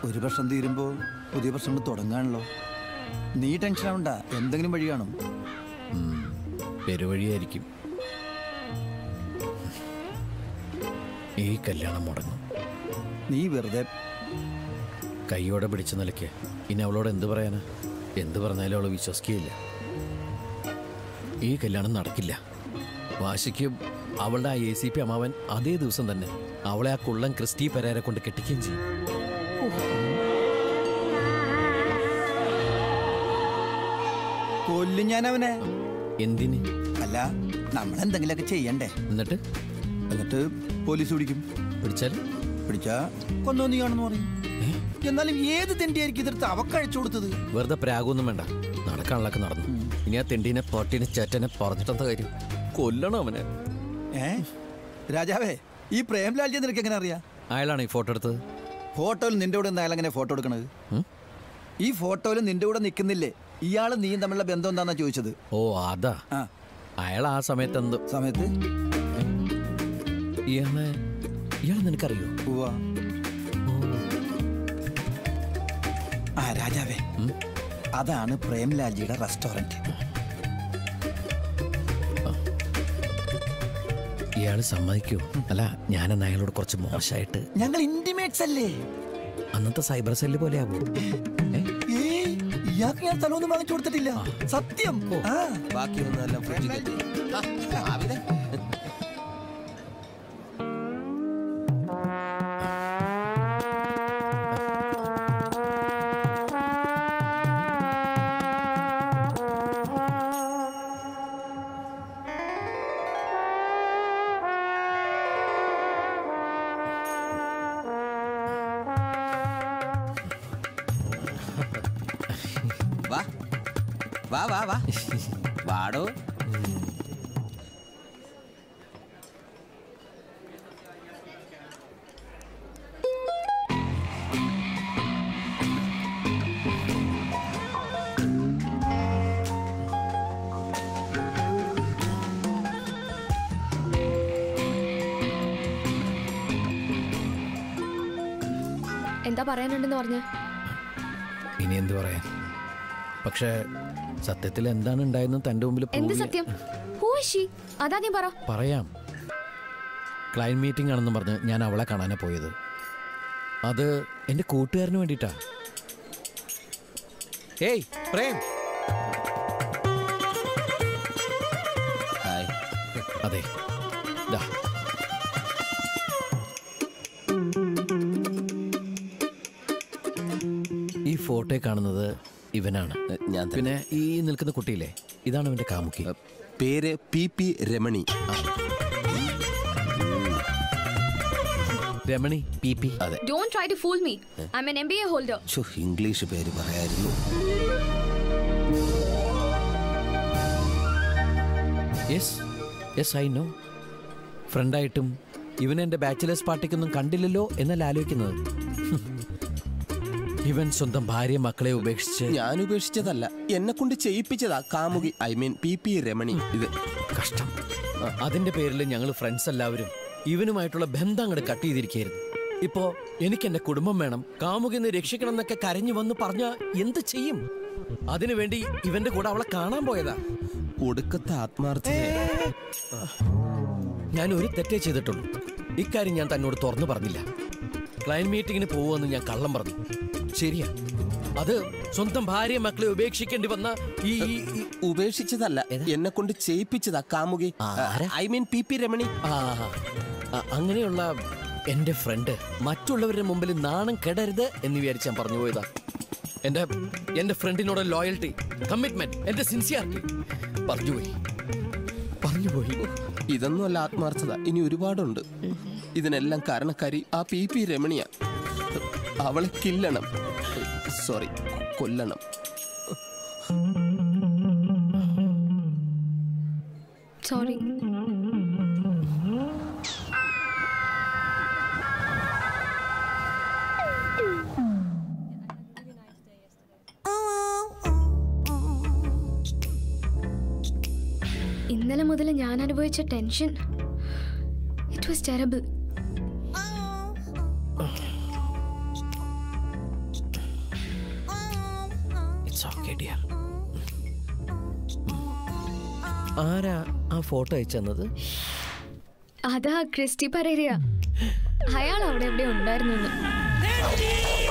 ഒരു പ്രശ്നം തീരുമ്പോൾ പുതിയ പ്രശ്നങ്ങൾ തുടങ്ങാണല്ലോ നീ ടെൻഷൻ ആവണ്ട എന്തെങ്കിലും വഴി കാണും പെരുവഴിയായിരിക്കും ഈ കല്യാണം മുടങ്ങും നീ വെറുതെ കൈയോടെ പിടിച്ച നിലയ്ക്ക് ഇനി അവളോട് എന്ത് പറയാനാ എന്ത് പറഞ്ഞാലും അവൾ വിശ്വസിക്കുകയില്ല ഈ കല്യാണം നടക്കില്ല വാശിക്ക് അവളുടെ ആ എ സി പി അമ്മാവൻ അതേ ദിവസം തന്നെ അവളെ ആ കുള്ളൻ ക്രിസ്റ്റി പെരേരെ കൊണ്ട് കെട്ടിക്കുകയും ചെയ്യും കൊല്ലും ഞാൻ അവനെ എന്തിന് അല്ല നമ്മളെന്തെങ്കിലുമൊക്കെ ചെയ്യണ്ടേ എന്നിട്ട് എന്നിട്ട് പോലീസ് പിടിക്കും പിടിച്ചാൽ പിടിച്ചാ കൊന്നോ നീ ആണെന്ന് പറയും എന്നാലും ഏത് തെണ്ടിയായിരിക്കും ഇതെടുത്ത് അവക്കഴിച്ചു കൊടുത്തത് വെറുതെ പ്രാഗൊന്നും വേണ്ട നടക്കാനുള്ളൊക്കെ നടന്നു ഇനി ആ തെണ്ടീനെ പട്ടീനെ ചേറ്റനെ പറഞ്ഞിട്ടെന്താ കാര്യം കൊല്ലണം അവനെ ഏ രാജാവേ ഈ പ്രേംലാൽജി നിനക്ക് എങ്ങനെ അറിയാം അയാളാണ് ഈ ഫോട്ടോ എടുത്തത് ഫോട്ടോയിൽ നിന്റെ കൂടെ എന്തായാലും എങ്ങനെ ഫോട്ടോ എടുക്കണത് ഉം? ഈ ഫോട്ടോയിൽ നിന്റെ കൂടെ നിൽക്കുന്നില്ലേ ഇയാള് നീയും തമ്മിലുള്ള ബന്ധം എന്താന്നാ ചോദിച്ചത് ഓ അതാ ആ അയാൾ ആ സമയത്ത് എന്തോ സമയത്ത് ഇയാളെ ഇയാൾ നിനക്കറിയോ ഉവ്വ. ആ രാജാവേ ഉം? അതാണ് പ്രേംലാൽജിയുടെ റെസ്റ്റോറന്റ് ഇയാൾ സമ്മതിക്കൂ അല്ല ഞാനെന്ന് അയാളോട് കുറച്ച് മോശമായിട്ട് ഞങ്ങൾ ഇന്റിമേറ്റ്സ് അല്ലേ അന്നത്തെ സൈബർ സെല്ല് പോലെ ആവൂ ഏയ് ഇയാൾക്ക് ഞാൻ സ്ഥലമൊന്നും വാങ്ങിച്ചു കൊടുത്തിട്ടില്ല സത്യം ആ ബാക്കി വന്നതെല്ലാം ഫ്രിഡ്ജിൽ കയറ്റി. ആ, ആവിതെ. വാ വാ വാ വാ വാടോ എന്താ പറയാനുണ്ടെന്ന് പറഞ്ഞ ഇനി എന്ത് പറയാൻ പക്ഷേ സത്യത്തിൽ എന്താണ് ഉണ്ടായെന്ന് തൻ്റെ മുമ്പിൽ prove എന്ത് ചെയ്യാൻ- സത്യം ഹൂഷി അതാദ്യം പറ പറയാം ക്ലയൻറ്റ് മീറ്റിംഗ് ആണെന്ന് പറഞ്ഞ് ഞാൻ അവളെ കാണാനാ പോയത് അത് എൻ്റെ കൂട്ടുകാരന് വേണ്ടിയിട്ടാ ഏയ് പ്രേം ഹായ് അതെ ദാ ഈ ഫോട്ടോ കാണുന്നത് ഇവനാണ് ഞാൻ തന്നെ. പിന്നെ ഈ നിൽക്കുന്ന കുട്ടിയില്ലേ ഇതാണ് അവന്റെ കാമുക്കി പേര് P P Ramani Ramani P P അതെ don't try to fool me I am an M B A holder ശോ, ഇംഗ്ലീഷ് പേര് പറയായിരുന്നു യെസ് യെസ് ഐ നോ ഫ്രണ്ടായിട്ടും ഇവൻ എൻ്റെ ബാച്ചിലേഴ്സ് പാർട്ടിക്കൊന്നും കണ്ടില്ലല്ലോ എന്നല്ല ആലോചിക്കുന്നത് ഹും. ഇവൻ സ്വന്തം ഭാര്യ മക്കളെ ഉപേക്ഷിച്ച് ഞാൻ ഉപേക്ഷിച്ചതല്ല എന്നെ കൊണ്ട് ചെയ്യിപ്പിച്ചതാ കാമുകി I mean P P Ramani ഇത് കഷ്ടം അതിന്റെ പേരിൽ ഞങ്ങൾ ഫ്രണ്ട്സ് എല്ലാവരും ഇവനുമായിട്ടുള്ള ബന്ധം അങ്ങോട്ട് കട്ട് ചെയ്തിരിക്കുകയായിരുന്നു ഇപ്പോ എനിക്ക് എന്റെ കുടുംബം വേണം കാമുകിന്ന് രക്ഷിക്കണം എന്നൊക്കെ കരഞ്ഞു വന്ന് പറഞ്ഞ എന്ത് ചെയ്യും അതിനുവേണ്ടി ഇവന്റെ കൂടെ അവളെ കാണാൻ പോയതാ ഒടുക്കത്തെ ആത്മാർത്ഥത ഞാൻ ഒരു തെറ്റേ ചെയ്തിട്ടുള്ളൂ ഇക്കാര്യം ഞാൻ തന്നോട് തുറന്നു പറഞ്ഞില്ല ക്ലയന്റ് മീറ്റിങ്ങിന് പോവുമെന്ന് ഞാൻ കള്ളം പറഞ്ഞു ശരിയാ അത് സ്വന്തം ഭാര്യ മക്കളെ ഉപേക്ഷിക്കേണ്ടി വന്ന ഈ ഈ- ഈ- ഉപേക്ഷിച്ചതല്ല എന്നെ കൊണ്ട് ചെയ്യിപ്പിച്ചതാ കാമുകി ആരാ? I mean P P Ramani ആ, ആ, അങ്ങനെയുള്ള എന്റെ ഫ്രണ്ട് മറ്റുള്ളവരുടെ മുമ്പിൽ നാണം കെടരുത് എന്ന് വിചാരിച്ച് ഞാൻ പറഞ്ഞു പോയതാ എന്റെ എന്റെ ഫ്രണ്ടിനോട് ലോയൽറ്റി കമ്മിറ്റ്മെന്റ് എന്റെ സിൻസിയാരിറ്റി പറഞ്ഞുപോയി പറഞ്ഞുപോയി ഇതൊന്നുമല്ല ആത്മാർത്ഥത ഇനി ഒരുപാടുണ്ട് ഇതിനെല്ലാം കാരണക്കാരി ആ പി പി രമണിയ അവളെ കില്ലണം സോറി കൊല്ലണം സോറി ഇന്നലെ മുതൽ ഞാൻ അനുഭവിച്ച tension it was terrible it's okay dear ആരാ ആ ഫോട്ടോ അയച്ചെന്നത് അതാ ക്രിസ്റ്റി പരേരിയ അയാൾ അവിടെ എവിടെ ഉണ്ടായിരുന്നു എന്ന്